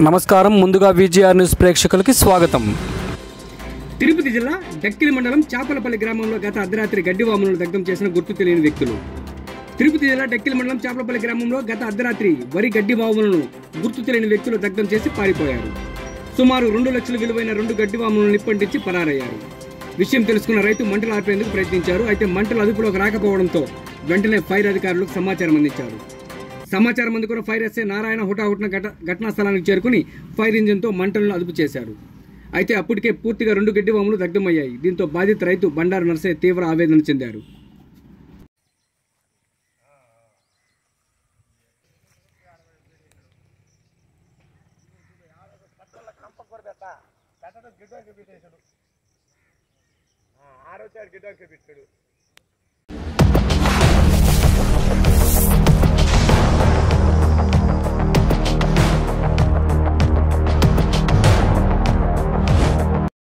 నమస్కారం ముందుగా VGR news ప్రేక్షకులకి స్వాగతం తిరుపతి జిల్లా డక్కిలి మండలం చాపలపల్లి గ్రామంలో గత అర్ధరాత్రి గడ్డి వాములను దగ్ధం చేసిన గుర్తు తెలియని వ్యక్తులు తిరుపతి జిల్లా డక్కిలి మండలం చాపలపల్లి గ్రామంలో గత అర్ధరాత్రి వరి గడ్డి వాములను గుర్తు తెలియని వ్యక్తులు దగ్ధం చేసి పారిపోయారు సుమారు రెండు లక్షల విలువైన రెండు గడ్డి వాములను నిప్పంటించి పరారయ్యారు విషయం తెలుసుకున్న రైతు మంటలు ఆర్పేందుకు ప్రయత్నించారు అయితే మంటలు అదుపులోకి రాకపోవడంతో వెంటనే ఫైర్ అధికారులకు సమాచారం అందించారు సమాచారం అందుకున్న ఫైర్ ఎస్ఐ నారాయణ హుటాహుటిన ఘట ఘటనా స్థలానికి చేరుకుని ఫైర్ ఇంజిన్తో మంటలను అదుపు చేశారు అయితే అప్పటికే పూర్తిగా రెండు గడ్డి వాములు దగ్ధమయ్యాయి దీంతో బాధిత రైతు బండారు నరసయ్య తీవ్ర ఆవేదన చెందారు ఆరో చారు గిడ్డంకి పెట్టాడు